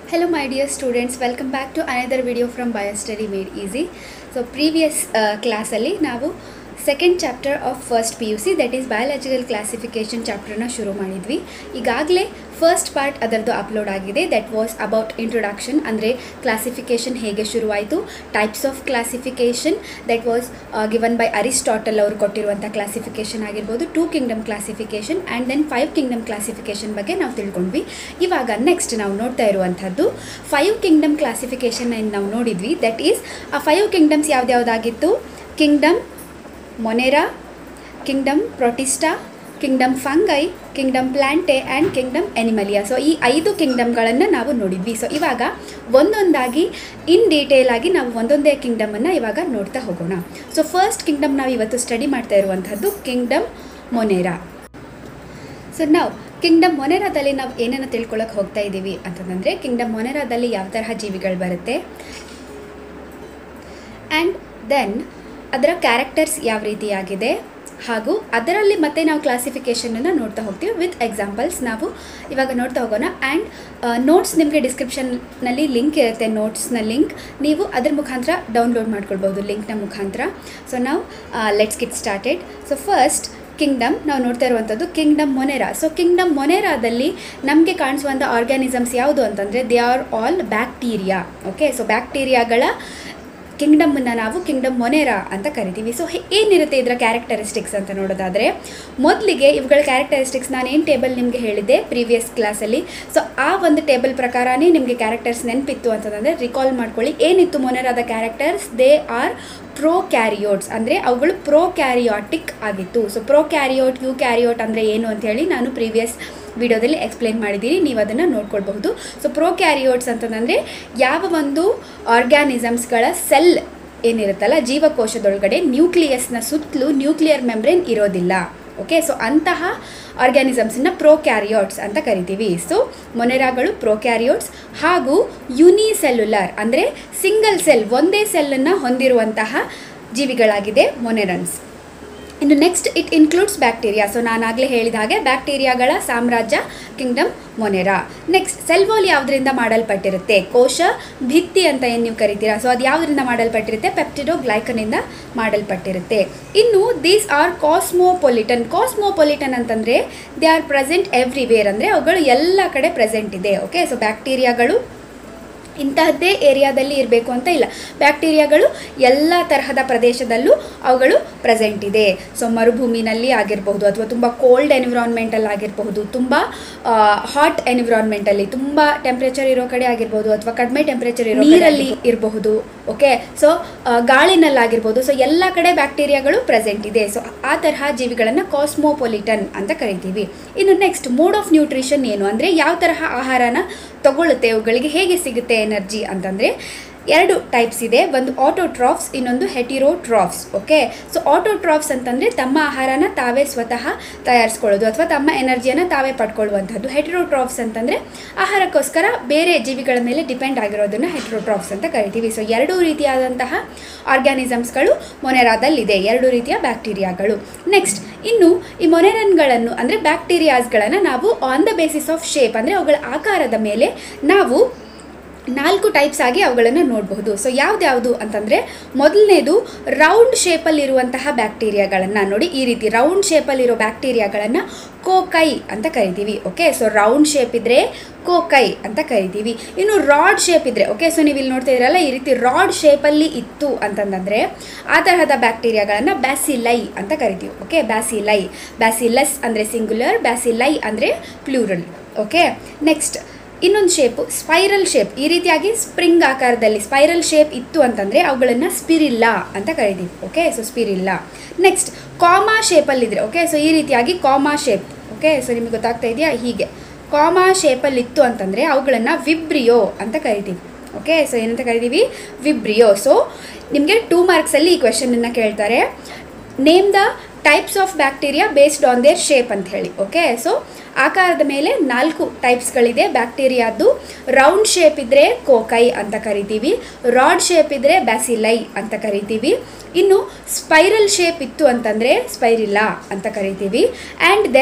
Hello my dear students, welcome back to another video from Biostudy Made Easy. So previous ಕ್ಲಾಸಲ್ಲಿ ನಾವು second chapter of first P U C that is biological classification ಚಾಪ್ಟರ್ನ ಶುರು ಮಾಡಿದ್ವಿ ಈಗಾಗಲೇ first part ಅದರದ್ದು upload ಆಗಿದೆ that was about introduction ಅಂದರೆ classification ಹೇಗೆ ಶುರುವಾಯಿತು types of classification that was given by Aristotle ಅವರು ಕೊಟ್ಟಿರುವಂಥ ಕ್ಲಾಸಿಫಿಕೇಷನ್ ಆಗಿರ್ಬೋದು two kingdom classification and then five kingdom classification ಬಗ್ಗೆ ನಾವು ತಿಳ್ಕೊಂಡ್ವಿ ಇವಾಗ ನೆಕ್ಸ್ಟ್ ನಾವು ನೋಡ್ತಾ ಇರುವಂಥದ್ದು ಫೈವ್ ಕಿಂಗ್ಡಮ್ ಕ್ಲಾಸಿಫಿಕೇಷನ್ ನಾವು ನೋಡಿದ್ವಿ ದಟ್ ಈಸ್ ಆ ಫೈವ್ ಕಿಂಗ್ಡಮ್ಸ್ ಯಾವ್ದ್ಯಾವ್ದಾಗಿತ್ತು kingdom Monera kingdom Protista kingdom fungi kingdom Plantae and kingdom Animalia so ಈ ಐದು ಕಿಂಗ್ಡಮ್ಗಳನ್ನು ನಾವು ನೋಡಿದ್ವಿ ಸೊ ಇವಾಗ ಒಂದೊಂದಾಗಿ ಇನ್ ಡೀಟೇಲ್ ಆಗಿ ನಾವು ಒಂದೊಂದೇ ಕಿಂಗ್ಡಮನ್ನು ಇವಾಗ ನೋಡ್ತಾ ಹೋಗೋಣ ಸೊ ಫಸ್ಟ್ ಕಿಂಗ್ಡಮ್ ನಾವು ಇವತ್ತು ಸ್ಟಡಿ ಮಾಡ್ತಾ ಇರುವಂಥದ್ದು ಕಿಂಗ್ಡಮ್ ಮೊನೆರಾ ಸೊ ನಾವು ಕಿಂಗ್ಡಮ್ ಮೊನೆರಾದಲ್ಲಿ ನಾವು ಏನನ್ನು ತಿಳ್ಕೊಳ್ಳೋಕೆ ಹೋಗ್ತಾ ಇದ್ದೀವಿ ಅಂತಂದರೆ ಕಿಂಗ್ಡಮ್ ಮೊನೆರಾದಲ್ಲಿ ಯಾವ ತರಹ ಜೀವಿಗಳು ಬರುತ್ತೆ ಆ್ಯಂಡ್ ದೆನ್ ಅದರ ಕ್ಯಾರೆಕ್ಟರ್ಸ್ ಯಾವ ರೀತಿಯಾಗಿದೆ ಹಾಗೂ ಅದರಲ್ಲಿ ಮತ್ತೆ ನಾವು ಕ್ಲಾಸಿಫಿಕೇಷನನ್ನು ನೋಡ್ತಾ ಹೋಗ್ತೀವಿ ವಿತ್ ಎಕ್ಸಾಂಪಲ್ಸ್ ನಾವು ಇವಾಗ ನೋಡ್ತಾ ಹೋಗೋಣ ಆ್ಯಂಡ್ ನೋಟ್ಸ್ ನಿಮಗೆ ಡಿಸ್ಕ್ರಿಪ್ಷನ್ನಲ್ಲಿ ಲಿಂಕ್ ಇರುತ್ತೆ ನೋಟ್ಸ್ನ ಲಿಂಕ್ ನೀವು ಅದ್ರ ಮುಖಾಂತರ ಡೌನ್ಲೋಡ್ ಮಾಡ್ಕೊಳ್ಬೋದು ಲಿಂಕ್ನ ಮುಖಾಂತರ ಸೊ ನಾವು let's get started so first kingdom ನಾವು ನೋಡ್ತಾ ಇರುವಂಥದ್ದು ಕಿಂಗ್ಡಮ್ ಮೊನೆರಾ ಸೊ ಕಿಂಗ್ಡಮ್ ಮೊನೆರಾದಲ್ಲಿ ನಮಗೆ ಕಾಣಿಸುವಂಥ ಆರ್ಗ್ಯಾನಿಸಮ್ಸ್ ಯಾವುದು ಅಂತಂದರೆ they are all bacteria okay so ಬ್ಯಾಕ್ಟೀರಿಯಾಗಳ ಕಿಂಗ್ಡಮನ್ನು ನಾವು ಕಿಂಗ್ಡಮ್ ಮೊನೆರಾ ಅಂತ ಕರಿತೀವಿ ಸೊ ಏನಿರುತ್ತೆ ಇದರ ಕ್ಯಾರೆಕ್ಟರಿಸ್ಟಿಕ್ಸ್ ಅಂತ ನೋಡೋದಾದರೆ ಮೊದಲಿಗೆ ಇವುಗಳ ಕ್ಯಾರೆಕ್ಟರಿಸ್ಟಿಕ್ಸ್ ನಾನು ಏನು ಟೇಬಲ್ ನಿಮಗೆ ಹೇಳಿದ್ದೆ ಪ್ರೀವಿಯಸ್ ಕ್ಲಾಸಲ್ಲಿ ಸೊ ಆ ಒಂದು ಟೇಬಲ್ ಪ್ರಕಾರನೇ ನಿಮಗೆ ಕ್ಯಾರೆಕ್ಟರ್ಸ್ ನೆನಪಿತ್ತು ಅಂತಂದರೆ ರಿಕಾಲ್ ಮಾಡ್ಕೊಳ್ಳಿ ಏನಿತ್ತು ಮೊನೆರಾದ characters they are prokaryotes ಅಂದರೆ ಅವುಗಳು ಪ್ರೋ ಕ್ಯಾರಿಯಾಟಿಕ್ ಆಗಿತ್ತು so prokaryote eukaryote ಅಂದರೆ ಏನು ಅಂತ ಹೇಳಿ ನಾನು ಪ್ರೀವಿಯಸ್ ವಿಡಿಯೋದಲ್ಲಿ ಎಕ್ಸ್ಪ್ಲೇನ್ ಮಾಡಿದ್ದೀನಿ ನೀವು ಅದನ್ನು ನೋಡ್ಕೊಳ್ಬಹುದು ಸೊ ಪ್ರೋ ಕ್ಯಾರಿಯೋಟ್ಸ್ ಅಂತಂದರೆ ಯಾವ ಒಂದು ಆರ್ಗ್ಯಾನಿಸಮ್ಸ್ಗಳ ಸೆಲ್ ಏನಿರುತ್ತಲ್ಲ ಜೀವಕೋಶದೊಳಗಡೆ ನ್ಯೂಕ್ಲಿಯಸ್ನ ಸುತ್ತಲೂ ನ್ಯೂಕ್ಲಿಯರ್ ಮೆಮ್ಬ್ರೇನ್ ಇರೋದಿಲ್ಲ ಓಕೆ ಸೊ ಅಂತಹ ಆರ್ಗ್ಯಾನಿಸಮ್ಸನ್ನ ಪ್ರೋಕ್ಯಾರಿಯೋಟ್ಸ್ ಅಂತ ಕರಿತೀವಿ ಸೊ ಮೊನೆರಾಗಳು ಪ್ರೋಕ್ಯಾರಿಯೋಟ್ಸ್ ಹಾಗೂ ಯುನಿಸೆಲ್ಯುಲರ್ ಅಂದರೆ ಸಿಂಗಲ್ ಸೆಲ್ ಒಂದೇ ಸೆಲ್ಲನ್ನು ಹೊಂದಿರುವಂತಹ ಜೀವಿಗಳಾಗಿದೆ ಮೊನೆರನ್ಸ್ ಇನ್ನು next it includes bacteria so ನಾನಾಗಲೇ ಹೇಳಿದ ಹಾಗೆ ಬ್ಯಾಕ್ಟೀರಿಯಾಗಳ ಸಾಮ್ರಾಜ್ಯ kingdom Monera next cell wall ಯಾವುದರಿಂದ ಮಾಡಲ್ಪಟ್ಟಿರುತ್ತೆ ಕೋಶ ಭಿತ್ತಿ ಅಂತ ಏನು ನೀವು ಕರಿತೀರಾ ಸೊ ಅದು ಯಾವುದರಿಂದ ಮಾಡಲ್ಪಟ್ಟಿರುತ್ತೆ ಪೆಪ್ಟಿಡೋ ಗ್ಲೈಕನಿಂದ ಮಾಡಲ್ಪಟ್ಟಿರುತ್ತೆ ಇನ್ನು ದೀಸ್ ಆರ್ ಕಾಸ್ಮೋಪೊಲಿಟನ್ ಕಾಸ್ಮೋಪೊಲಿಟನ್ ಅಂತಂದರೆ ದೇ ಆರ್ ಪ್ರೆಸೆಂಟ್ ಎವ್ರಿವೇರ್ ಅಂದರೆ ಅವುಗಳು ಎಲ್ಲ ಕಡೆ ಪ್ರೆಸೆಂಟ್ ಇದೆ ಓಕೆ ಸೊ ಬ್ಯಾಕ್ಟೀರಿಯಾಗಳು ಇಂತಹದ್ದೇ ಏರಿಯಾದಲ್ಲಿ ಇರಬೇಕು ಅಂತ ಇಲ್ಲ ಬ್ಯಾಕ್ಟೀರಿಯಾಗಳು ಎಲ್ಲ ತರಹದ ಪ್ರದೇಶದಲ್ಲೂ ಅವುಗಳು ಪ್ರೆಸೆಂಟ್ ಇದೆ ಸೊ ಮರುಭೂಮಿನಲ್ಲಿ ಆಗಿರಬಹುದು ಅಥವಾ ತುಂಬ ಕೋಲ್ಡ್ ಎನ್ವಿರಾನ್ಮೆಂಟಲ್ಲಿ ಆಗಿರಬಹುದು ತುಂಬ ಹಾಟ್ ಎನ್ವಿರಾನ್ಮೆಂಟಲ್ಲಿ ತುಂಬ ಟೆಂಪ್ರೇಚರ್ ಇರೋ ಕಡೆ ಆಗಿರ್ಬೋದು ಅಥವಾ ಕಡಿಮೆ ಟೆಂಪ್ರೇಚರ್ ಇರೋ ನೀರಲ್ಲಿ ಇರಬಹುದು ಓಕೆ ಸೊ ಗಾಳಿನಲ್ಲಾಗಿರ್ಬೋದು ಸೊ ಎಲ್ಲ ಕಡೆ ಬ್ಯಾಕ್ಟೀರಿಯಾಗಳು ಪ್ರೆಸೆಂಟ್ ಇದೆ ಸೊ ಆ ತರಹ ಜೀವಿಗಳನ್ನು ಕಾಸ್ಮೋಪೊಲಿಟನ್ ಅಂತ ಕರಿತೀವಿ ಇನ್ನು ನೆಕ್ಸ್ಟ್ ಮೋಡ್ ಆಫ್ ನ್ಯೂಟ್ರಿಷನ್ ಏನು ಅಂದರೆ ಯಾವ ತರಹ ಆಹಾರನ ತಗೊಳ್ಳುತ್ತೆ ಅವುಗಳಿಗೆ ಹೇಗೆ ಸಿಗುತ್ತೆ ಎನರ್ಜಿ ಅಂತಂದರೆ ಎರಡು ಟೈಪ್ಸ್ ಇದೆ ಒಂದು ಆಟೋಟ್ರಾಫ್ಸ್ ಇನ್ನೊಂದು ಹೆಟಿರೋಟ್ರಾಫ್ಸ್ ಓಕೆ ಸೊ ಆಟೋಟ್ರಾಫ್ಸ್ ಅಂತಂದರೆ ತಮ್ಮ ಆಹಾರನ ತಾವೇ ಸ್ವತಃ ತಯಾರಿಸ್ಕೊಳ್ಳೋದು ಅಥವಾ ತಮ್ಮ ಎನರ್ಜಿಯನ್ನು ತಾವೇ ಪಡ್ಕೊಳ್ಳುವಂಥದ್ದು ಹೆಟಿರೋಟ್ರಾಫ್ಸ್ ಅಂತಂದರೆ ಆಹಾರಕ್ಕೋಸ್ಕರ ಬೇರೆ ಜೀವಿಗಳ ಮೇಲೆ ಡಿಪೆಂಡ್ ಆಗಿರೋದನ್ನು ಹೆಟಿರೋಟ್ರಾಫ್ಸ್ ಅಂತ ಕರಿತೀವಿ ಸೊ ಎರಡೂ ರೀತಿಯಾದಂತಹ ಆರ್ಗ್ಯಾನಿಸಮ್ಸ್ಗಳು ಮೊನೆರಾದಲ್ಲಿದೆ ಎರಡು ರೀತಿಯ ಬ್ಯಾಕ್ಟೀರಿಯಾಗಳು ನೆಕ್ಸ್ಟ್ ಇನ್ನು ಈ ಮೊನೆರನ್ಗಳನ್ನು ಅಂದರೆ ಬ್ಯಾಕ್ಟೀರಿಯಾಸ್ಗಳನ್ನು ನಾವು on the basis of shape ಅಂದರೆ ಅವುಗಳ ಆಕಾರದ ಮೇಲೆ ನಾವು ನಾಲ್ಕು ಟೈಪ್ಸ್ ಆಗಿ ಅವುಗಳನ್ನು ನೋಡಬಹುದು ಸೊ ಯಾವ್ದ್ಯಾವುದು ಅಂತಂದರೆ ಮೊದಲನೇದು ರೌಂಡ್ ಶೇಪಲ್ಲಿರುವಂತಹ ಬ್ಯಾಕ್ಟೀರಿಯಾಗಳನ್ನು ನೋಡಿ ಈ ರೀತಿ ರೌಂಡ್ ಶೇಪಲ್ಲಿರೋ ಬ್ಯಾಕ್ಟೀರಿಯಾಗಳನ್ನು ಕೋಕೈ ಅಂತ ಕರಿತೀವಿ ಓಕೆ ಸೊ ರೌಂಡ್ ಶೇಪ್ ಇದ್ದರೆ ಕೋಕೈ ಅಂತ ಕರಿತೀವಿ ಇನ್ನು ರಾಡ್ ಶೇಪ್ ಇದ್ದರೆ ಓಕೆ ಸೊ ನೀವು ಇಲ್ಲಿ ನೋಡ್ತಾ ಇದ್ರಲ್ಲ ಈ ರೀತಿ ರಾಡ್ ಶೇಪಲ್ಲಿ ಇತ್ತು ಅಂತಂದರೆ ಆ ತರಹದ ಬ್ಯಾಕ್ಟೀರಿಯಾಗಳನ್ನು ಬ್ಯಾಸಿಲೈ ಅಂತ ಕರಿತೀವಿ ಓಕೆ ಬ್ಯಾಸಿಲೈ ಬ್ಯಾಸಿಲಸ್ ಅಂದರೆ ಸಿಂಗ್ಯುಲರ್ ಬ್ಯಾಸಿಲೈ ಅಂದರೆ ಪ್ಲೂರಲ್ ಓಕೆ ನೆಕ್ಸ್ಟ್ ಇನ್ನೊಂದು ಶೇಪು ಸ್ಪೈರಲ್ ಶೇಪ್ ಈ ರೀತಿಯಾಗಿ ಸ್ಪ್ರಿಂಗ್ ಆಕಾರದಲ್ಲಿ ಸ್ಪೈರಲ್ ಶೇಪ್ ಇತ್ತು ಅಂತಂದರೆ ಅವುಗಳನ್ನು ಸ್ಪಿರಿಲ್ಲಾ ಅಂತ ಕರಿತೀವಿ okay so spirilla next comma ಶೇಪಲ್ಲಿದ್ದರೆ ಓಕೆ ಸೊ ಈ ರೀತಿಯಾಗಿ ಕಾಮಾ ಶೇಪ್ ಓಕೆ ಸೊ ನಿಮಗೆ ಗೊತ್ತಾಗ್ತಾ ಇದೆಯಾ ಹೀಗೆ ಕಾಮಾ ಶೇಪಲ್ಲಿ ಇತ್ತು ಅಂತಂದರೆ ಅವುಗಳನ್ನು ವಿಬ್ರಿಯೋ ಅಂತ ಕರಿತೀವಿ ಓಕೆ ಸೊ ಏನಂತ ಕರಿತೀವಿ ವಿಬ್ರಿಯೋ ಸೊ ನಿಮಗೆ ಟೂ ಮಾರ್ಕ್ಸಲ್ಲಿ ಈ ಕ್ವೆಶನನ್ನು ಕೇಳ್ತಾರೆ name the types of bacteria based on their shape ಅಂತ ಹೇಳಿ ಓಕೆ ಸೊ ಆಕಾರದ ಮೇಲೆ ನಾಲ್ಕು ಟೈಪ್ಸ್ಗಳಿದೆ ಬ್ಯಾಕ್ಟೀರಿಯಾದ್ದು ರೌಂಡ್ ಶೇಪ್ ಇದ್ದರೆ ಕೋಕೈ ಅಂತ ಕರಿತೀವಿ ರಾಡ್ ಶೇಪ್ ಇದ್ದರೆ ಬ್ಯಾಸಿಲೈ ಅಂತ ಕರಿತೀವಿ ಇನ್ನು ಸ್ಪೈರಲ್ ಶೇಪ್ ಇತ್ತು ಅಂತಂದರೆ ಸ್ಪೈರಿಲ್ಲಾ ಅಂತ ಕರಿತೀವಿ ಆ್ಯಂಡ್ ದೆನ್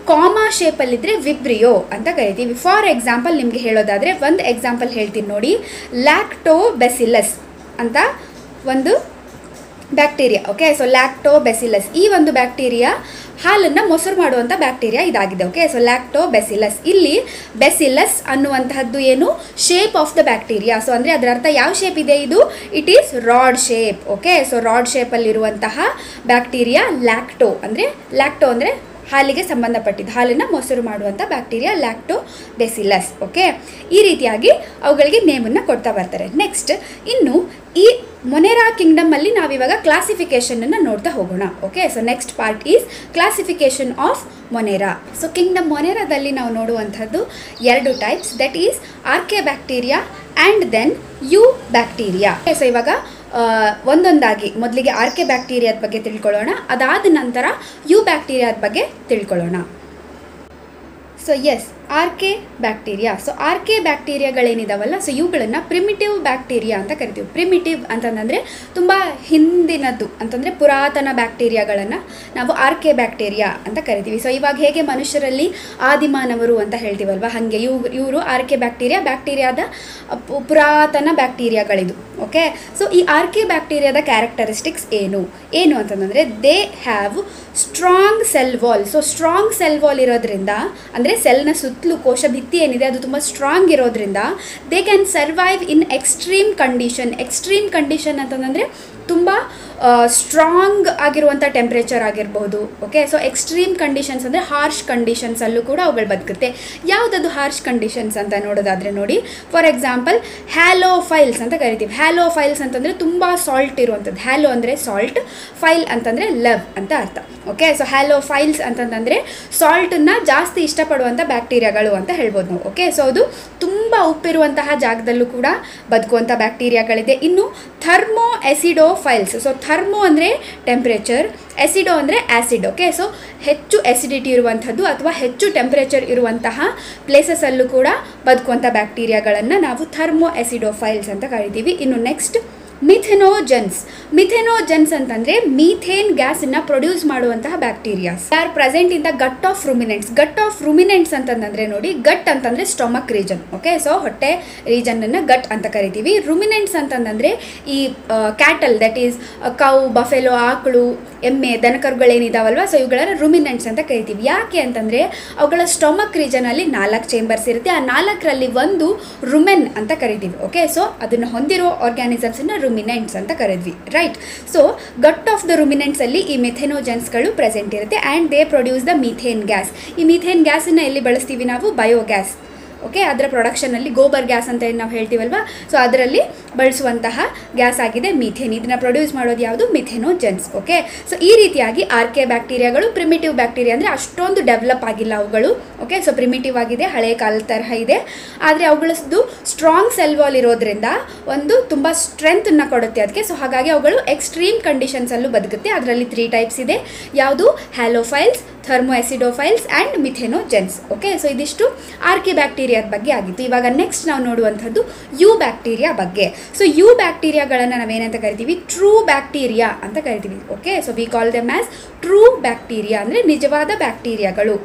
ಕಾಮಾ ಶೇಪಲ್ಲಿದ್ದರೆ ವಿಬ್ರಿಯೋ ಅಂತ ಕರಿತೀವಿ ಫಾರ್ ಎಕ್ಸಾಂಪಲ್ ನಿಮಗೆ ಹೇಳೋದಾದರೆ ಒಂದು ಎಕ್ಸಾಂಪಲ್ ಹೇಳ್ತೀನಿ ನೋಡಿ ಲ್ಯಾಕ್ಟೋ ಬೆಸಿಲಸ್ ಅಂತ ಒಂದು bacteria okay so Lactobacillus ಈ ಒಂದು ಬ್ಯಾಕ್ಟೀರಿಯಾ ಹಾಲನ್ನು ಮೊಸರು ಮಾಡುವಂಥ ಬ್ಯಾಕ್ಟೀರಿಯಾ ಇದಾಗಿದೆ ಓಕೆ ಸೊ ಲ್ಯಾಕ್ಟೋ ಬೆಸಿಲಸ್ ಇಲ್ಲಿ ಬೆಸಿಲಸ್ ಅನ್ನುವಂತಹದ್ದು ಏನು shape of the bacteria so ಅಂದರೆ ಅದರ ಅರ್ಥ ಯಾವ ಶೇಪ್ ಇದೆ ಇದು it is rod shape okay so rod ಶೇಪಲ್ಲಿರುವಂತಹ ಬ್ಯಾಕ್ಟೀರಿಯಾ ಲ್ಯಾಕ್ಟೋ ಅಂದರೆ ಲ್ಯಾಕ್ಟೋ ಅಂದರೆ ಹಾಲಿಗೆ ಸಂಬಂಧಪಟ್ಟಿದ್ದು ಹಾಲನ್ನು ಮೊಸರು ಮಾಡುವಂಥ ಬ್ಯಾಕ್ಟೀರಿಯಾ ಲ್ಯಾಕ್ಟೋ ಬೆಸಿಲಸ್ ಓಕೆ ಈ ರೀತಿಯಾಗಿ ಅವುಗಳಿಗೆ ನೇಮನ್ನು ಕೊಡ್ತಾ ಬರ್ತಾರೆ ನೆಕ್ಸ್ಟ್ ಇನ್ನು ಈ ಮೊನೆರಾ ಕಿಂಗ್ಡಮಲ್ಲಿ ನಾವಿವಾಗ ಕ್ಲಾಸಿಫಿಕೇಷನನ್ನು ನೋಡ್ತಾ ಹೋಗೋಣ okay so next part is classification of Monera so kingdom ಮೊನೆರಾದಲ್ಲಿ ನಾವು ನೋಡುವಂಥದ್ದು ಎರಡು types that is archaebacteria and then eubacteria so ಇವಾಗ ಆ, ಒಂದೊಂದಾಗಿ ಮೊದಲಿಗೆ ಆರ್ಕೆ ಬ್ಯಾಕ್ಟೀರಿಯಾದ ಬಗ್ಗೆ ತಿಳ್ಕೊಳ್ಳೋಣ ಅದಾದ ನಂತರ ಯು ಬ್ಯಾಕ್ಟೀರಿಯಾದ ಬಗ್ಗೆ ತಿಳ್ಕೊಳ್ಳೋಣ so as archaebacteria so ಆರ್ಕೆ ಬ್ಯಾಕ್ಟೀರಿಯಾಗಳೇನಿದಾವಲ್ಲ ಸೊ ಇವುಗಳನ್ನು ಪ್ರಿಮಿಟಿವ್ ಬ್ಯಾಕ್ಟೀರಿಯಾ ಅಂತ ಕರಿತೀವಿ ಪ್ರಿಮಿಟಿವ್ ಅಂತಂದರೆ ತುಂಬ ಹಿಂದಿನದ್ದು ಅಂತಂದರೆ ಪುರಾತನ ಬ್ಯಾಕ್ಟೀರಿಯಾಗಳನ್ನು ನಾವು ಆರ್ಕೆ ಬ್ಯಾಕ್ಟೀರಿಯಾ ಅಂತ ಕರಿತೀವಿ ಸೊ ಇವಾಗ ಹೇಗೆ ಮನುಷ್ಯರಲ್ಲಿ ಆದಿಮಾನವರು ಅಂತ ಹೇಳ್ತೀವಲ್ವ ಹಾಗೆ ಇವ್ ಇವರು ಆರ್ಕೆ ಬ್ಯಾಕ್ಟೀರಿಯಾ ಬ್ಯಾಕ್ಟೀರಿಯಾದ ಪು- ಪುರಾತನ ಬ್ಯಾಕ್ಟೀರಿಯಾಗಳಿದು ಓಕೆ ಸೊ ಈ ಆರ್ಕೆ ಬ್ಯಾಕ್ಟೀರಿಯಾದ ಕ್ಯಾರೆಕ್ಟರಿಸ್ಟಿಕ್ಸ್ ಏನು ಏನು ಅಂತಂದರೆ they have strong cell wall so strong cell wall ಇರೋದ್ರಿಂದ ಅಂದರೆ ಸೆಲ್ನ ಸುತ್ತಲೂ ಕೋಶ ಭಿತ್ತಿ ಏನಿದೆ ಅದು ತುಂಬ ಸ್ಟ್ರಾಂಗ್ ಇರೋದ್ರಿಂದ they can survive in extreme condition extreme condition ಅಂತಂದರೆ ತುಂಬ ಸ್ಟ್ರಾಂಗ್ ಆಗಿರುವಂಥ ಟೆಂಪ್ರೇಚರ್ ಆಗಿರ್ಬೋದು ಓಕೆ ಸೊ ಎಕ್ಸ್ಟ್ರೀಮ್ ಕಂಡೀಷನ್ಸ್ ಅಂದರೆ ಹಾರ್ಶ್ ಕಂಡೀಷನ್ಸಲ್ಲೂ ಕೂಡ ಅವುಗಳು ಬದುಕುತ್ತೆ ಯಾವುದದು ಹಾರ್ಶ್ ಕಂಡೀಷನ್ಸ್ ಅಂತ ನೋಡೋದಾದರೆ ನೋಡಿ ಫಾರ್ ಎಕ್ಸಾಂಪಲ್ ಹ್ಯಾಲೋ ಫೈಲ್ಸ್ ಅಂತ ಕರಿತೀವಿ ಹ್ಯಾಲೋ ಫೈಲ್ಸ್ ಅಂತಂದರೆ ತುಂಬ ಸಾಲ್ಟ್ ಇರುವಂಥದ್ದು ಹ್ಯಾಲೋ ಅಂದರೆ ಸಾಲ್ಟ್ ಫೈಲ್ ಅಂತಂದರೆ ಲವ್ ಅಂತ ಅರ್ಥ ಓಕೆ ಸೊ ಹ್ಯಾಲೋ ಫೈಲ್ಸ್ ಅಂತಂದರೆ ಸಾಲ್ಟನ್ನು ಜಾಸ್ತಿ ಇಷ್ಟಪಡುವಂಥ ಬ್ಯಾಕ್ಟೀರಿಯಾಗಳು ಅಂತ ಹೇಳ್ಬೋದು ನಾವು ಓಕೆ ಸೊ ಅದು ತುಂಬ ಉಪ್ಪಿರುವಂತಹ ಜಾಗದಲ್ಲೂ ಕೂಡ ಬದುಕುವಂಥ ಬ್ಯಾಕ್ಟೀರಿಯಾಗಳಿದೆ ಇನ್ನು thermoacidophiles so thermo ಅಂದರೆ ಟೆಂಪ್ರೇಚರ್ ಎಸಿಡೋ ಅಂದರೆ ಆ್ಯಸಿಡ್ ಓಕೆ ಸೊ ಹೆಚ್ಚು ಎಸಿಡಿಟಿ ಇರುವಂಥದ್ದು ಅಥವಾ ಹೆಚ್ಚು ಟೆಂಪ್ರೇಚರ್ ಇರುವಂತಹ ಪ್ಲೇಸಸಲ್ಲೂ ಕೂಡ ಬದುಕುವಂಥ ಬ್ಯಾಕ್ಟೀರಿಯಾಗಳನ್ನು ನಾವು ಥರ್ಮೋ ಎಸಿಡೋ ಫೈಲ್ಸ್ ಅಂತ ಕರಿತೀವಿ ಇನ್ನು ನೆಕ್ಸ್ಟ್ ಮಿಥೆನೋಜನ್ಸ್ ಮಿಥೆನೋಜನ್ಸ್ ಅಂತಂದರೆ ಮೀಥೇನ್ ಗ್ಯಾಸನ್ನು ಪ್ರೊಡ್ಯೂಸ್ ಮಾಡುವಂತಹ bacterias are present in the gut of ruminants gut of ruminants ಅಂತಂದ್ರೆ ನೋಡಿ ಗಟ್ ಅಂತಂದರೆ ಸ್ಟೊಮಕ್ ರೀಜನ್ ಓಕೆ ಸೊ ಹೊಟ್ಟೆ ರೀಜನನ್ನು ಗಟ್ ಅಂತ ಕರಿತೀವಿ ರುಮಿನೆಂಟ್ಸ್ ಅಂತಂದರೆ ಈ cattle that is cow buffalo ಆಕಳು ಎಮ್ಮೆ ದನಕರುಗಳೇನಿದಾವಲ್ವ ಸೊ ಇವುಗಳನ್ನು ರುಮಿನೆಂಟ್ಸ್ ಅಂತ ಕರಿತೀವಿ ಯಾಕೆ ಅಂತಂದರೆ ಅವುಗಳ ಸ್ಟೊಮಕ್ ರೀಜನಲ್ಲಿ ನಾಲ್ಕು ಚೇಂಬರ್ಸ್ ಇರುತ್ತೆ ಆ ನಾಲ್ಕರಲ್ಲಿ ಒಂದು ರುಮೆನ್ ಅಂತ ಕರಿತೀವಿ ಓಕೆ ಸೊ ಅದನ್ನು ಹೊಂದಿರೋ ಆರ್ಗ್ಯಾನಿಸಮ್ಸನ್ನು ರುಮಿನೆಂಟ್ಸ್ ಅಂತ ಕರೆದ್ವಿ right so gut of the ರುಮಿನೆಂಟ್ಸಲ್ಲಿ ಈ ಮೆಥೆನೋಜನ್ಸ್ಗಳು ಪ್ರೆಸೆಂಟ್ ಇರುತ್ತೆ and they produce the methane gas ಈ ಮೀಥೇನ್ ಗ್ಯಾಸನ್ನು ಎಲ್ಲಿ ಬಳಸ್ತೀವಿ ನಾವು ಬಯೋಗ್ಯಾಸ್ ಓಕೆ ಅದರ ಪ್ರೊಡಕ್ಷನಲ್ಲಿ ಗೋಬರ್ ಗ್ಯಾಸ್ ಅಂತ ಏನು ನಾವು ಹೇಳ್ತೀವಲ್ವ ಸೊ ಅದರಲ್ಲಿ ಬಳಸುವಂತಹ ಗ್ಯಾಸ್ ಆಗಿದೆ ಮೀಥೇನ್ ಇದನ್ನು ಪ್ರೊಡ್ಯೂಸ್ ಮಾಡೋದು ಯಾವುದು ಮಿಥೆನೋಜೆನ್ಸ್ ಓಕೆ ಸೊ ಈ ರೀತಿಯಾಗಿ ಆರ್ಕೆ ಬ್ಯಾಕ್ಟೀರಿಯಾಗಳು ಪ್ರಿಮಿಟಿವ್ ಬ್ಯಾಕ್ಟೀರಿಯಾ ಅಂದರೆ ಅಷ್ಟೊಂದು ಡೆವಲಪ್ ಆಗಿಲ್ಲ ಅವುಗಳು ಓಕೆ ಸೊ ಪ್ರಿಮಿಟಿವ್ ಆಗಿದೆ ಹಳೆಯ ಕಾಲದ ತರಹ ಇದೆ ಆದರೆ ಅವುಗಳದ್ದು ಸ್ಟ್ರಾಂಗ್ ಸೆಲ್ ವಾಲ್ ಇರೋದ್ರಿಂದ ಒಂದು ತುಂಬ ಸ್ಟ್ರೆಂತನ್ನು ಕೊಡುತ್ತೆ ಅದಕ್ಕೆ ಸೊ ಹಾಗಾಗಿ ಅವುಗಳು ಎಕ್ಸ್ಟ್ರೀಮ್ ಕಂಡೀಷನ್ಸಲ್ಲೂ ಬದುಕುತ್ತೆ ಅದರಲ್ಲಿ ತ್ರೀ ಟೈಪ್ಸ್ ಇದೆ ಯಾವುದು halophiles thermoacidophiles and methanogens okay so ಇದಿಷ್ಟು ಆರ್ಕೆ ಬ್ಯಾಕ್ಟೀರಿಯಾದ ಬಗ್ಗೆ ಆಗಿತ್ತು ಇವಾಗ ನೆಕ್ಸ್ಟ್ ನಾವು ನೋಡುವಂಥದ್ದು ಯು ಬ್ಯಾಕ್ಟೀರಿಯಾ ಬಗ್ಗೆ ಸೊ ಯು ಬ್ಯಾಕ್ಟೀರಿಯಾಗಳನ್ನು ನಾವೇನಂತ ಕರಿತೀವಿ ಟ್ರೂ ಬ್ಯಾಕ್ಟೀರಿಯಾ ಅಂತ ಕರಿತೀವಿ okay so we call them as true bacteria ಅಂದರೆ ನಿಜವಾದ ಬ್ಯಾಕ್ಟೀರಿಯಾಗಳು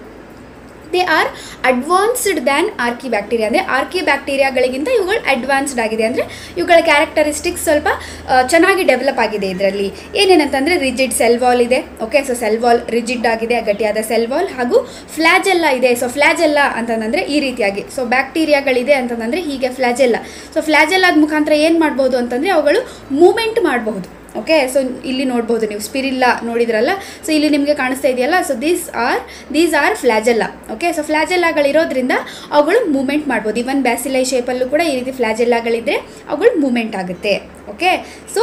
they are advanced than archaebacteria ಅಂದರೆ ಆರ್ಕಿ ಬ್ಯಾಕ್ಟೀರಿಯಾಗಳಿಗಿಂತ ಇವುಗಳು ಅಡ್ವಾನ್ಸ್ಡ್ ಆಗಿದೆ ಅಂದರೆ ಇವುಗಳ ಕ್ಯಾರೆಕ್ಟರಿಸ್ಟಿಕ್ಸ್ ಸ್ವಲ್ಪ ಆ, ಚೆನ್ನಾಗಿ ಡೆವಲಪ್ ಆಗಿದೆ ಇದರಲ್ಲಿ ಏನೇನಂತಂದರೆ ರಿಜಿಡ್ ಸೆಲ್ ವಾಲ್ ಇದೆ okay so cell wall rigid ಆಗಿದೆ ಗಟ್ಟಿಯಾದ ಸೆಲ್ ವಾಲ್ ಹಾಗೂ ಫ್ಲಾಜೆಲ್ಲ ಇದೆ ಸೊ ಫ್ಲಾಜೆಲ್ಲ ಅಂತಂದರೆ ಈ ರೀತಿಯಾಗಿ ಸೊ ಬ್ಯಾಕ್ಟೀರಿಯಾಗಳಿದೆ ಅಂತಂದರೆ ಹೀಗೆ ಫ್ಲಾಜೆಲ್ಲ ಸೊ ಫ್ಲಾಜೆಲ್ಲಾದ ಮುಖಾಂತರ ಏನು ಮಾಡ್ಬೋದು ಅಂತಂದರೆ ಅವುಗಳು ಮೂಮೆಂಟ್ ಮಾಡಬಹುದು ಓಕೆ ಸೊ ಇಲ್ಲಿ ನೋಡ್ಬೋದು ನೀವು ಸ್ಪಿರಿಲ್ಲ ನೋಡಿದ್ರಲ್ಲ ಸೊ ಇಲ್ಲಿ ನಿಮಗೆ ಕಾಣಿಸ್ತಾ ಇದೆಯಲ್ಲ so these are these are flagella okay so ಫ್ಲಾಜೆಲ್ಲಾಗಳಿರೋದ್ರಿಂದ ಅವುಗಳು ಮೂಮೆಂಟ್ ಮಾಡ್ಬೋದು ಇವನ್ ಬ್ಯಾಸಿಲೈ ಶೇಪಲ್ಲೂ ಕೂಡ ಈ ರೀತಿ ಫ್ಲಾಜೆಲ್ಲಾಗಳಿದ್ದರೆ ಅವುಗಳು ಮೂಮೆಂಟ್ ಆಗುತ್ತೆ ಓಕೆ ಸೊ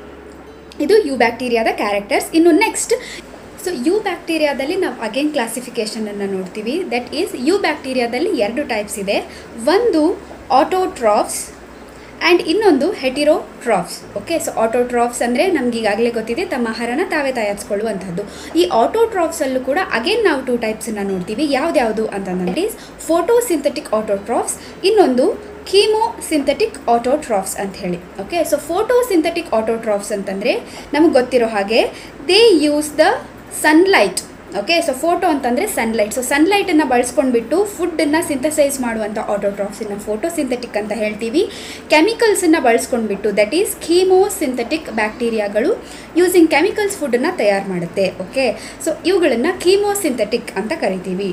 ಇದು ಯು ಬ್ಯಾಕ್ಟೀರಿಯಾದ ಕ್ಯಾರೆಕ್ಟರ್ಸ್ ಇನ್ನು ನೆಕ್ಸ್ಟ್ ಸೊ ಯು ಬ್ಯಾಕ್ಟೀರಿಯಾದಲ್ಲಿ ನಾವು ಅಗೇನ್ ಕ್ಲಾಸಿಫಿಕೇಷನನ್ನು ನೋಡ್ತೀವಿ ದಟ್ ಈಸ್ ಯು ಬ್ಯಾಕ್ಟೀರಿಯಾದಲ್ಲಿ ಎರಡು ಟೈಪ್ಸ್ ಇದೆ ಒಂದು ಆಟೋಟ್ರಾಫ್ಸ್ ಆ್ಯಂಡ್ ಇನ್ನೊಂದು ಹೆಟಿರೋಟ್ರಾಫ್ಸ್ ಓಕೆ ಸೊ ಆಟೋಟ್ರಾಫ್ಸ್ ಅಂದರೆ ನಮ್ಗೆ ಈಗಾಗಲೇ ಗೊತ್ತಿದೆ ತಮ್ಮ ಆಹಾರನ ತಾವೇ ತಯಾರಿಸ್ಕೊಳ್ಳುವಂಥದ್ದು ಈ ಆಟೋಟ್ರಾಫ್ಸಲ್ಲೂ ಕೂಡ ಅಗೇನ್ ನಾವು ಟೂ ಟೈಪ್ಸನ್ನು ನೋಡ್ತೀವಿ ಯಾವ್ದ್ಯಾವುದು ಅಂತಂದ್ರೆ ಈಸ್ ಫೋಟೋಸಿಂಥೆಟಿಕ್ ಆಟೋಟ್ರಾಫ್ಸ್ ಇನ್ನೊಂದು ಕೀಮೋ ಸಿಂಥೆಟಿಕ್ ಆಟೋಟ್ರಾಫ್ಸ್ ಅಂತ ಹೇಳಿ ಓಕೆ ಸೊ ಫೋಟೋಸಿಂಥೆಟಿಕ್ ಆಟೋಟ್ರಾಫ್ಸ್ ಅಂತಂದರೆ ನಮಗೆ ಗೊತ್ತಿರೋ ಹಾಗೆ they use the sunlight okay so photo ಅಂತಂದರೆ ಸನ್ಲೈಟ್ ಸೊ ಸನ್ಲೈಟನ್ನು ಬಳಸ್ಕೊಂಡ್ಬಿಟ್ಟು ಫುಡ್ಡನ್ನು ಸಿಂಥಸೈಸ್ ಮಾಡುವಂಥ ಆಟೋಟ್ರಾಫ್ಸನ್ನು ಫೋಟೋ ಸಿಂಥೆಟಿಕ್ ಅಂತ ಹೇಳ್ತೀವಿ ಕೆಮಿಕಲ್ಸನ್ನು ಬಳಸ್ಕೊಂಡ್ಬಿಟ್ಟು ದಟ್ ಈಸ್ ಕೀಮೋ ಸಿಂಥೆಟಿಕ್ ಬ್ಯಾಕ್ಟೀರಿಯಾಗಳು ಯೂಸಿಂಗ್ ಕೆಮಿಕಲ್ಸ್ ಫುಡ್ಡನ್ನು ತಯಾರು ಮಾಡುತ್ತೆ ಓಕೆ ಸೊ ಇವುಗಳನ್ನು ಕೀಮೋ ಸಿಂಥೆಟಿಕ್ ಅಂತ ಕರಿತೀವಿ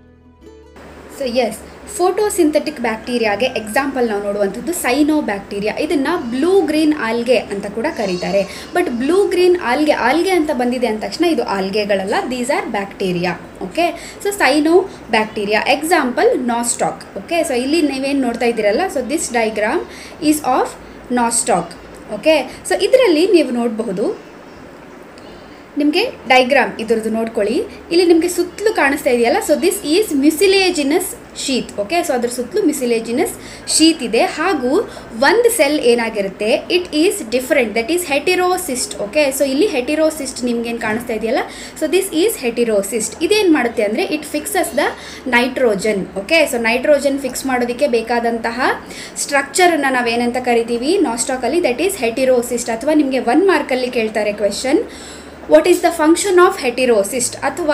ಸೊ ಎಸ್ ಫೋಟೋಸಿಂಥೆಟಿಕ್ ಬ್ಯಾಕ್ಟೀರಿಯಾಗೆ ಎಕ್ಸಾಂಪಲ್ ನಾವು ನೋಡುವಂಥದ್ದು ಸೈನೋ ಬ್ಯಾಕ್ಟೀರಿಯಾ ಇದನ್ನು ಬ್ಲೂ ಗ್ರೀನ್ ಆಲ್ಗೆ ಅಂತ ಕೂಡ ಕರೀತಾರೆ but blue green algae algae ಅಂತ ಬಂದಿದೆ ಅಂದ ತಕ್ಷಣ ಇದು ಆಲ್ಗೆಗಳಲ್ಲ these are bacteria okay so cyanobacteria example Nostoc okay so ಇಲ್ಲಿ ನೀವೇನು ನೋಡ್ತಾ ಇದ್ದೀರಲ್ಲ so this diagram is of Nostoc okay so ಇದರಲ್ಲಿ ನೀವು ನೋಡಬಹುದು ನಿಮಗೆ ಡೈಗ್ರಾಮ್ ಇದ್ರದ್ದು ನೋಡ್ಕೊಳ್ಳಿ ಇಲ್ಲಿ ನಿಮಗೆ ಸುತ್ತಲೂ ಕಾಣಿಸ್ತಾ ಇದೆಯಲ್ಲ so this is mucilaginous sheath okay so ಅದ್ರ ಸುತ್ತಲೂ ಮ್ಯುಸಿಲೇಜಿನಸ್ ಶೀತ್ ಇದೆ ಹಾಗೂ ಒಂದು ಸೆಲ್ ಏನಾಗಿರುತ್ತೆ it is different that is heterocyst okay so ಇಲ್ಲಿ ಹೆಟಿರೋಸಿಸ್ಟ್ ನಿಮ್ಗೇನು ಕಾಣಿಸ್ತಾ ಇದೆಯಲ್ಲ ಸೊ ದಿಸ್ ಈಸ್ ಹೆಟಿರೋಸಿಸ್ಟ್ ಇದೇನು ಮಾಡುತ್ತೆ ಅಂದರೆ it fixes the nitrogen okay so nitrogen fix ಮಾಡೋದಕ್ಕೆ ಬೇಕಾದಂತಹ ಸ್ಟ್ರಕ್ಚರನ್ನು ನಾವೇನಂತ ಕರಿತೀವಿ ನಾಸ್ಟಾಕಲ್ಲಿ ದಟ್ ಈಸ್ ಹೆಟಿರೋಸಿಸ್ಟ್ ಅಥವಾ ನಿಮಗೆ ಒನ್ ಮಾರ್ಕಲ್ಲಿ ಕೇಳ್ತಾರೆ question what is the function of heterocyst ಅಥವಾ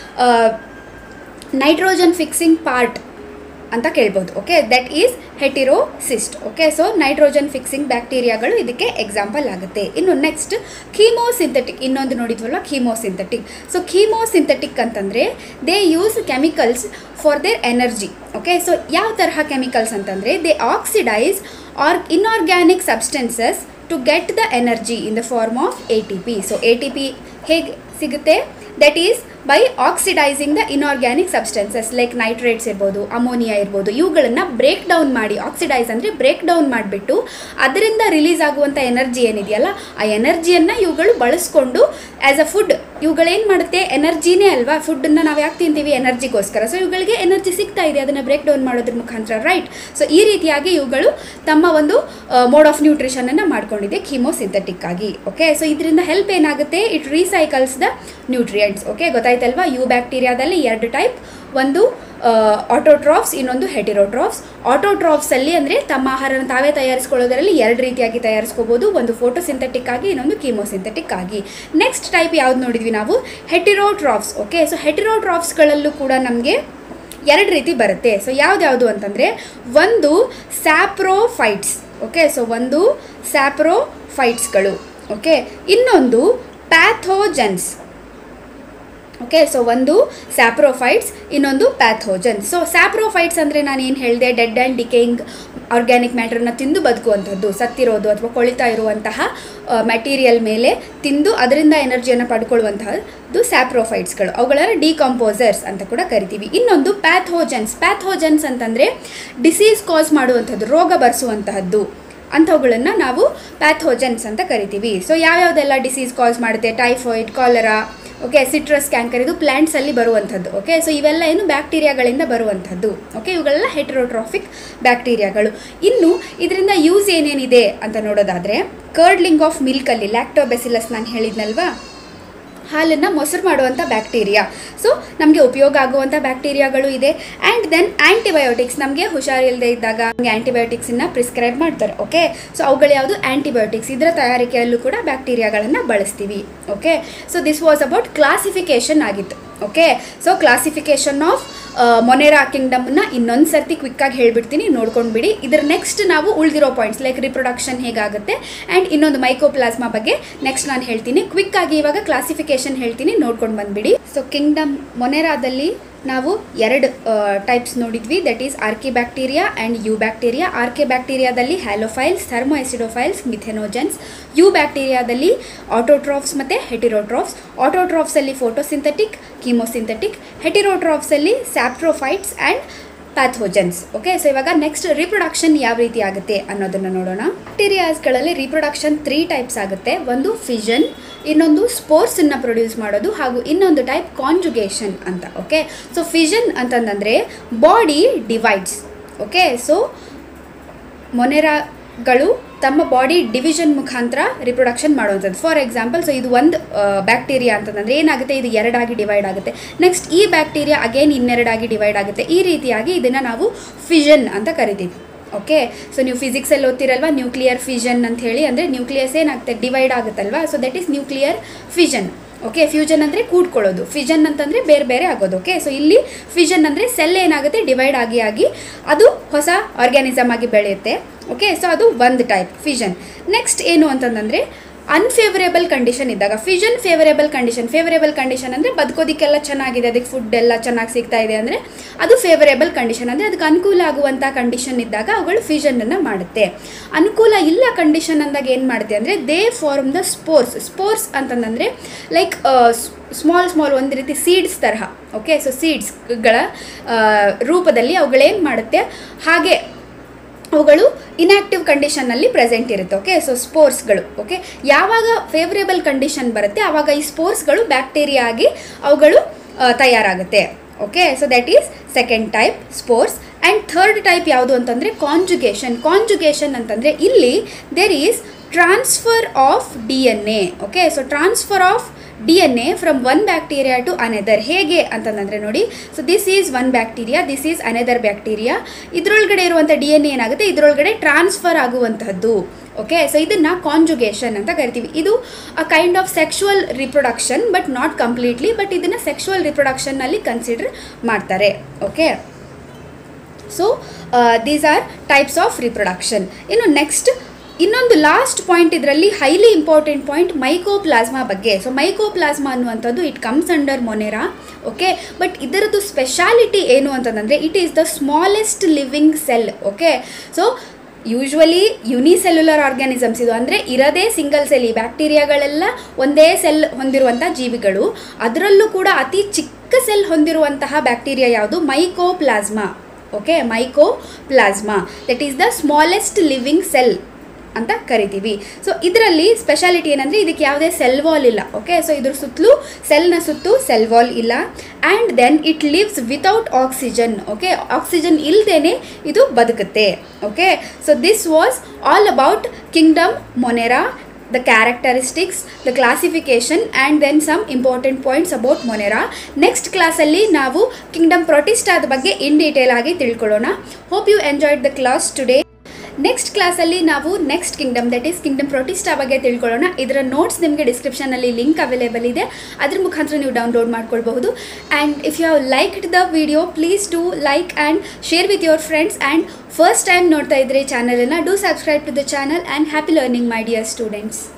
ನೈಟ್ರೋಜನ್ ಫಿಕ್ಸಿಂಗ್ ಪಾರ್ಟ್ ಅಂತ ಕೇಳ್ಬೋದು okay that is heterocyst okay so nitrogen fixing ಬ್ಯಾಕ್ಟೀರಿಯಾಗಳು ಇದಕ್ಕೆ ಎಕ್ಸಾಂಪಲ್ ಆಗುತ್ತೆ ಇನ್ನು ನೆಕ್ಸ್ಟ್ ಕೀಮೋಸಿಂಥೆಟಿಕ್ ಇನ್ನೊಂದು ನೋಡಿದ್ವಲ್ವ ಕೀಮೋಸಿಂಥೆಟಿಕ್ ಸೊ ಕೀಮೋಸಿಂಥೆಟಿಕ್ ಅಂತಂದರೆ they use chemicals for their energy okay so ಯಾವ ತರಹ ಕೆಮಿಕಲ್ಸ್ ಅಂತಂದರೆ they oxidise or inorganic substances to get the energy in the form of A T P so A T P ಹೇಗೆ ಸಿಗುತ್ತೆ that is by oxidising the inorganic substances like nitrates ಇರ್ಬೋದು ammonia ಇರ್ಬೋದು ಇವುಗಳನ್ನು break down ಮಾಡಿ oxidise ಅಂದರೆ break down ಮಾಡಿಬಿಟ್ಟು ಅದರಿಂದ release ಆಗುವಂಥ ಎನರ್ಜಿ ಏನಿದೆಯಲ್ಲ ಆ ಎನರ್ಜಿಯನ್ನು ಇವುಗಳು ಬಳಸ್ಕೊಂಡು ಆ್ಯಸ್ ಅ ಫುಡ್ ಇವುಗಳೇನು ಮಾಡುತ್ತೆ ಎನರ್ಜಿನೇ ಅಲ್ವಾ ಫುಡ್ಡನ್ನು ನಾವು ಯಾಕೆ ತಿಂತೀವಿ ಎನರ್ಜಿಗೋಸ್ಕರ ಸೊ ಇವುಗಳಿಗೆ ಎನರ್ಜಿ ಸಿಗ್ತಾ ಇದೆ ಅದನ್ನು ಬ್ರೇಕ್ ಡೌನ್ ಮಾಡೋದ್ರ ಮುಖಾಂತರ ರೈಟ್ ಸೊ ಈ ರೀತಿಯಾಗಿ ಇವುಗಳು ತಮ್ಮ ಒಂದು ಮೋಡ್ ಆಫ್ ನ್ಯೂಟ್ರಿಷನನ್ನು ಮಾಡ್ಕೊಂಡಿದೆ ಕೀಮೋಸಿಂಥೆಟಿಕ್ ಆಗಿ ಓಕೆ ಸೊ ಇದರಿಂದ ಹೆಲ್ಪ್ ಏನಾಗುತ್ತೆ it recycles the nutrients okay ಗೊತ್ತಾಯ್ತಲ್ವಾ ಯು ಬ್ಯಾಕ್ಟೀರಿಯಾದಲ್ಲಿ ಎರಡು ಟೈಪ್ ಒಂದು ಆಟೋಟ್ರಾಫ್ಸ್ ಇನ್ನೊಂದು ಹೆಟಿರೋಟ್ರಾಫ್ಸ್ ಆಟೋಟ್ರಾಫ್ಸಲ್ಲಿ ಅಂದರೆ ತಮ್ಮ ಆಹಾರನ ತಾವೇ ತಯಾರಿಸ್ಕೊಳ್ಳೋದರಲ್ಲಿ ಎರಡು ರೀತಿಯಾಗಿ ತಯಾರಿಸ್ಕೋಬೋದು ಒಂದು ಫೋಟೋಸಿಂಥೆಟಿಕ್ ಆಗಿ ಇನ್ನೊಂದು ಕೀಮೋಸಿಂಥೆಟಿಕ್ ಆಗಿ ನೆಕ್ಸ್ಟ್ ಟೈಪ್ ಯಾವ್ದು ನೋಡಿದ್ವಿ ನಾವು ಹೆಟಿರೋಟ್ರಾಫ್ಸ್ ಓಕೆ ಸೊ ಹೆಟಿರೋಟ್ರಾಫ್ಸ್ಗಳಲ್ಲೂ ಕೂಡ ನಮಗೆ ಎರಡು ರೀತಿ ಬರುತ್ತೆ ಸೊ ಯಾವ್ದ್ಯಾವುದು ಅಂತಂದರೆ ಒಂದು ಸ್ಯಾಪ್ರೋಫೈಟ್ಸ್ ಓಕೆ ಸೊ ಒಂದು ಸ್ಯಾಪ್ರೋಫೈಟ್ಸ್ಗಳು ಓಕೆ ಇನ್ನೊಂದು ಪ್ಯಾಥೋಜನ್ಸ್ ಓಕೆ ಸೊ ಒಂದು ಸ್ಯಾಪ್ರೋಫೈಟ್ಸ್ ಇನ್ನೊಂದು ಪ್ಯಾಥೋಜನ್ ಸೊ ಸ್ಯಾಪ್ರೋಫೈಟ್ಸ್ ಅಂದರೆ ನಾನು ಏನು ಹೇಳಿದೆ ಡೆಡ್ ಆ್ಯಂಡ್ ಡಿಕೇಯಿಂಗ್ ಆರ್ಗ್ಯಾನಿಕ್ ಮ್ಯಾಟ್ರನ್ನ ತಿಂದು ಬದುಕುವಂಥದ್ದು ಸತ್ತಿರೋದು ಅಥವಾ ಕೊಳಿತಾ ಇರುವಂತಹ ಮೆಟೀರಿಯಲ್ ಮೇಲೆ ತಿಂದು ಅದರಿಂದ ಎನರ್ಜಿಯನ್ನು ಪಡ್ಕೊಳ್ಳುವಂತಹದ್ದು ಸ್ಯಾಪ್ರೋಫೈಟ್ಸ್ಗಳು ಅವುಗಳನ್ನು ಡಿಕಂಪೋಸರ್ಸ್ ಅಂತ ಕೂಡ ಕರಿತೀವಿ ಇನ್ನೊಂದು ಪ್ಯಾಥೋಜನ್ಸ್ ಪ್ಯಾಥೋಜನ್ಸ್ ಅಂತಂದರೆ ಡಿಸೀಸ್ ಕಾಸ್ ಮಾಡುವಂಥದ್ದು ರೋಗ ಬರೆಸುವಂತಹದ್ದು ಅಂಥವುಗಳನ್ನು ನಾವು ಪ್ಯಾಥೋಜನ್ಸ್ ಅಂತ ಕರಿತೀವಿ ಸೊ ಯಾವ್ಯಾವುದೆಲ್ಲ ಡಿಸೀಸ್ ಕಾಸ್ ಮಾಡುತ್ತೆ typhoid cholera okay citrus canker ಇದು ಪ್ಲ್ಯಾಂಟ್ಸಲ್ಲಿ ಬರುವಂಥದ್ದು ಓಕೆ ಸೊ ಇವೆಲ್ಲ ಏನು ಬ್ಯಾಕ್ಟೀರಿಯಾಗಳಿಂದ ಬರುವಂಥದ್ದು ಓಕೆ ಇವುಗಳೆಲ್ಲ ಹೆಟ್ರೋಟ್ರಾಫಿಕ್ ಬ್ಯಾಕ್ಟೀರಿಯಾಗಳು ಇನ್ನು ಇದರಿಂದ ಯೂಸ್ ಏನೇನಿದೆ ಅಂತ ನೋಡೋದಾದರೆ ಕರ್ಡ್ಲಿಂಗ್ ಆಫ್ ಮಿಲ್ಕಲ್ಲಿ ಲ್ಯಾಕ್ಟೋಬೆಸಿಲಸ್ ನಾನು ಹೇಳಿದ್ನಲ್ವಾ ಹಾಲನ್ನು ಮೊಸರು ಮಾಡುವಂಥ ಬ್ಯಾಕ್ಟೀರಿಯಾ ಸೊ ನಮಗೆ ಉಪಯೋಗ ಆಗುವಂಥ ಬ್ಯಾಕ್ಟೀರಿಯಾಗಳು ಇದೆ ಆ್ಯಂಡ್ ದೆನ್ ಆ್ಯಂಟಿಬಯೋಟಿಕ್ಸ್ ನಮಗೆ ಹುಷಾರಿಲ್ಲದೆ ಇದ್ದಾಗ ನಮಗೆ ಆ್ಯಂಟಿಬಯೋಟಿಕ್ಸನ್ನು ಪ್ರಿಸ್ಕ್ರೈಬ್ ಮಾಡ್ತಾರೆ ಓಕೆ ಸೊ ಅವುಗಳು ಯಾವುದು ಆ್ಯಂಟಿಬಯೋಟಿಕ್ಸ್ ಇದರ ತಯಾರಿಕೆಯಲ್ಲೂ ಕೂಡ ಬ್ಯಾಕ್ಟೀರಿಯಾಗಳನ್ನು ಬಳಸ್ತೀವಿ okay so this was about classification ಆಗಿತ್ತು okay so classification of Monera ಕಿಂಗ್ಡಮ್ನ ಇನ್ನೊಂದು ಸರ್ತಿ ಕ್ವಿಕ್ಕಾಗಿ ಹೇಳ್ಬಿಡ್ತೀನಿ ನೋಡ್ಕೊಂಡು ಬಿಡಿ ಇದರ ನೆಕ್ಸ್ಟ್ ನಾವು ಉಳಿದಿರೋ ಪಾಯಿಂಟ್ಸ್ ಲೈಕ್ ರಿಪ್ರೊಡಕ್ಷನ್ ಹೇಗಾಗುತ್ತೆ ಆ್ಯಂಡ್ ಇನ್ನೊಂದು ಮೈಕೋಪ್ಲಾಸ್ಮಾ ಬಗ್ಗೆ ನೆಕ್ಸ್ಟ್ ನಾನು ಹೇಳ್ತೀನಿ ಕ್ವಿಕ್ಕಾಗಿ ಇವಾಗ ಕ್ಲಾಸಿಫಿಕೇಷನ್ ಹೇಳ್ತೀನಿ ನೋಡ್ಕೊಂಡು ಬಂದುಬಿಡಿ ಸೊ ಕಿಂಗ್ಡಮ್ ಮೊನೆರಾದಲ್ಲಿ ನಾವು ಎರಡು ಟೈಪ್ಸ್ ನೋಡಿದ್ವಿ that is archaebacteria and eubacteria ಆರ್ಕೆ ಬ್ಯಾಕ್ಟೀರಿಯಾದಲ್ಲಿ ಹ್ಯಾಲೋಫೈಲ್ಸ್ ಥರ್ಮೋಎಸಿಡೋಫೈಲ್ಸ್ ಮಿಥೆನೋಜನ್ಸ್ ಯು ಬ್ಯಾಕ್ಟೀರಿಯಾದಲ್ಲಿ ಆಟೋಟ್ರಾಫ್ಸ್ ಮತ್ತು ಹೆಟಿರೋಟ್ರಾಫ್ಸ್ ಆಟೋಟ್ರಾಫ್ಸಲ್ಲಿ ಫೋಟೋಸಿಂಥೆಟಿಕ್ ಕೀಮೋಸಿಂಥೆಟಿಕ್ ಹೆಟಿರೋಟ್ರಾಫ್ಸಲ್ಲಿ saprophytes and pathogens okay so ಇವಾಗ ನೆಕ್ಸ್ಟ್ ರಿಪ್ರೊಡಕ್ಷನ್ ಯಾವ ರೀತಿ ಆಗುತ್ತೆ ಅನ್ನೋದನ್ನು ನೋಡೋಣ ಬ್ಯಾಕ್ಟೀರಿಯಾಸ್ಗಳಲ್ಲಿ ರಿಪ್ರೊಡಕ್ಷನ್ ತ್ರೀ ಟೈಪ್ಸ್ ಆಗುತ್ತೆ ಒಂದು ಫಿಷನ್ ಇನ್ನೊಂದು ಸ್ಪೋರ್ಸನ್ನು ಪ್ರೊಡ್ಯೂಸ್ ಮಾಡೋದು ಹಾಗೂ ಇನ್ನೊಂದು ಟೈಪ್ ಕಾಂಜುಗೇಷನ್ ಅಂತ ಓಕೆ ಸೊ ಫಿಷನ್ ಅಂತಂದರೆ ಬಾಡಿ ಡಿವೈಡ್ಸ್ ಓಕೆ ಸೊ ಮೊನೆರಾಗಳು ತಮ್ಮ ಬಾಡಿ ಡಿವಿಷನ್ ಮುಖಾಂತರ ರಿಪ್ರೊಡಕ್ಷನ್ ಮಾಡುವಂಥದ್ದು ಫಾರ್ ಎಕ್ಸಾಂಪಲ್ ಸೊ ಇದು ಒಂದು ಬ್ಯಾಕ್ಟೀರಿಯಾ ಅಂತಂದರೆ ಏನಾಗುತ್ತೆ ಇದು ಎರಡಾಗಿ ಡಿವೈಡ್ ಆಗುತ್ತೆ ನೆಕ್ಸ್ಟ್ ಈ ಬ್ಯಾಕ್ಟೀರಿಯಾ ಅಗೇನ್ ಇನ್ನೆರಡಾಗಿ ಡಿವೈಡ್ ಆಗುತ್ತೆ ಈ ರೀತಿಯಾಗಿ ಇದನ್ನು ನಾವು ಫಿಷನ್ ಅಂತ ಕರಿತೀವಿ ಓಕೆ ಸೊ ನೀವು ಫಿಸಿಕ್ಸಲ್ಲಿ ಓದ್ತಿರಲ್ವಾ ನ್ಯೂಕ್ಲಿಯರ್ ಫಿಷನ್ ಅಂತ ಹೇಳಿ ಅಂದರೆ ನ್ಯೂಕ್ಲಿಯಸ್ ಏನಾಗುತ್ತೆ ಡಿವೈಡ್ ಆಗುತ್ತಲ್ವಾ so that is nuclear fission okay fusion ಅಂದರೆ ಕೂಡ್ಕೊಳ್ಳೋದು ಫಿಷನ್ ಅಂತಂದರೆ ಬೇರೆ ಬೇರೆ ಆಗೋದು ಓಕೆ ಸೊ ಇಲ್ಲಿ ಫಿಷನ್ ಅಂದರೆ ಸೆಲ್ ಏನಾಗುತ್ತೆ ಡಿವೈಡ್ ಆಗಿ ಆಗಿ ಅದು ಹೊಸ ಆರ್ಗ್ಯಾನಿಸಮ್ ಆಗಿ ಬೆಳೆಯುತ್ತೆ ಓಕೆ ಸೊ ಅದು ಒಂದು ಟೈಪ್ ಫಿಷನ್ ನೆಕ್ಸ್ಟ್ ಏನು ಅಂತಂದರೆ ಅನ್ಫೇವರೇಬಲ್ ಕಂಡೀಷನ್ ಇದ್ದಾಗ fission favourable condition favourable condition ಅಂದರೆ ಬದುಕೋದಕ್ಕೆಲ್ಲ ಚೆನ್ನಾಗಿದೆ ಅದಕ್ಕೆ ಫುಡ್ ಎಲ್ಲ ಚೆನ್ನಾಗಿ ಸಿಗ್ತಾ ಇದೆ ಅಂದರೆ ಅದು ಫೇವರೇಬಲ್ ಕಂಡೀಷನ್ ಅಂದರೆ ಅದಕ್ಕೆ ಅನುಕೂಲ ಆಗುವಂಥ ಕಂಡೀಷನ್ ಇದ್ದಾಗ ಅವುಗಳು ಫಿಷನನ್ನು ಮಾಡುತ್ತೆ ಅನುಕೂಲ ಇಲ್ಲ ಕಂಡೀಷನ್ ಅಂದಾಗ ಏನು ಮಾಡುತ್ತೆ ಅಂದರೆ they form the spores spores ಅಂತಂದರೆ ಲೈಕ್ ಸ್ಮಾಲ್ ಸ್ಮಾಲ್ ಒಂದು ರೀತಿ ಸೀಡ್ಸ್ ತರಹ ಓಕೆ ಸೊ ಸೀಡ್ಸ್ಗಳ ರೂಪದಲ್ಲಿ ಅವುಗಳೇನು ಮಾಡುತ್ತೆ ಹಾಗೆ ಅವುಗಳು ಇನ್ಯಾಕ್ಟಿವ್ ಕಂಡೀಷನ್ನಲ್ಲಿ ಪ್ರೆಸೆಂಟ್ ಇರುತ್ತೆ ಓಕೆ ಸೊ ಸ್ಪೋರ್ಸ್ಗಳು ಓಕೆ ಯಾವಾಗ ಫೇವರೇಬಲ್ ಕಂಡೀಷನ್ ಬರುತ್ತೆ ಆವಾಗ ಈ ಸ್ಪೋರ್ಸ್ಗಳು ಬ್ಯಾಕ್ಟೀರಿಯಾ ಆಗಿ ಅವುಗಳು ಆ, ತಯಾರಾಗುತ್ತೆ okay so that is second type spores and third type ಯಾವುದು ಅಂತಂದರೆ ಕಾಂಜುಗೇಷನ್ ಕಾಂಜುಗೇಷನ್ ಅಂತಂದರೆ ಇಲ್ಲಿ there is transfer of D N A okay so transfer of D N A from one bacteria to another ಹೇಗೆ ಅಂತಂದರೆ ನೋಡಿ so this is one bacteria this is ಅನೆದರ್ bacteria ಇದರೊಳಗಡೆ ಇರುವಂಥ D N A ಏನಾಗುತ್ತೆ ಇದರೊಳಗಡೆ transfer ಆಗುವಂತಹದ್ದು okay so ಇದನ್ನು conjugation ಅಂತ ಕರಿತೀವಿ ಇದು a kind of sexual reproduction but not completely but ಇದನ್ನು ಸೆಕ್ಷುವಲ್ ರಿಪ್ರೊಡಕ್ಷನ್ನಲ್ಲಿ ಕನ್ಸಿಡರ್ ಮಾಡ್ತಾರೆ okay so these are types of reproduction ಇನ್ನು ನೆಕ್ಸ್ಟ್ ಇನ್ನೊಂದು ಲಾಸ್ಟ್ ಪಾಯಿಂಟ್ ಇದರಲ್ಲಿ ಹೈಲಿ ಇಂಪಾರ್ಟೆಂಟ್ ಪಾಯಿಂಟ್ ಮೈಕೋಪ್ಲಾಸ್ಮಾ ಬಗ್ಗೆ ಸೊ ಮೈಕೋಪ್ಲಾಸ್ಮಾ ಅನ್ನುವಂಥದ್ದು it comes under Monera okay but ಇದರದ್ದು speciality ಏನು ಅಂತಂದರೆ it is the smallest living cell okay so usually unicellular organisms ಇದು ಅಂದರೆ ಇರದೇ ಸಿಂಗಲ್ ಸೆಲ್ ಈ ಬ್ಯಾಕ್ಟೀರಿಯಾಗಳೆಲ್ಲ ಒಂದೇ ಸೆಲ್ ಹೊಂದಿರುವಂಥ ಜೀವಿಗಳು ಅದರಲ್ಲೂ ಕೂಡ ಅತಿ ಚಿಕ್ಕ ಸೆಲ್ ಹೊಂದಿರುವಂತಹ ಬ್ಯಾಕ್ಟೀರಿಯಾ ಯಾವುದು mycoplasma okay mycoplasma that is the smallest living cell ಅಂತ ಕರಿತೀವಿ ಸೊ ಇದರಲ್ಲಿ ಸ್ಪೆಷಾಲಿಟಿ ಏನಂದರೆ ಇದಕ್ಕೆ ಯಾವುದೇ ಸೆಲ್ ವಾಲ್ ಇಲ್ಲ ಓಕೆ ಸೊ ಇದ್ರ ಸುತ್ತಲೂ ಸೆಲ್ನ ಸುತ್ತು ಸೆಲ್ ವಾಲ್ ಇಲ್ಲ and then it lives without oxygen okay oxygen ಇಲ್ಲದೇ ಇದು ಬದುಕುತ್ತೆ okay so this was all about kingdom Monera the characteristics the classification and then some important points about monera next ಕ್ಲಾಸಲ್ಲಿ ನಾವು ಕಿಂಗ್ಡಮ್ ಪ್ರೊಟಿಸ್ಟಾದ ಬಗ್ಗೆ in detail ಆಗಿ ತಿಳ್ಕೊಳ್ಳೋಣ hope you enjoyed the class today next ಕ್ಲಾಸಲ್ಲಿ ನಾವು next kingdom that is kingdom Protista ಬಗ್ಗೆ ತಿಳ್ಕೊಳ್ಳೋಣ ಇದರ ನೋಟ್ಸ್ ನಿಮಗೆ ಡಿಸ್ಕ್ರಿಪ್ಷನಲ್ಲಿ ಲಿಂಕ್ ಅವೈಲೇಬಲ್ ಇದೆ ಅದ್ರ ಮುಖಾಂತರ ನೀವು ಡೌನ್ಲೋಡ್ ಮಾಡ್ಕೊಳ್ಬಹುದು and if you have liked the video please do like and share with your friends and first time ನೋಡ್ತಾ ಇದ್ರೆ ಚಾನಲನ್ನು do subscribe to the channel and happy learning my dear students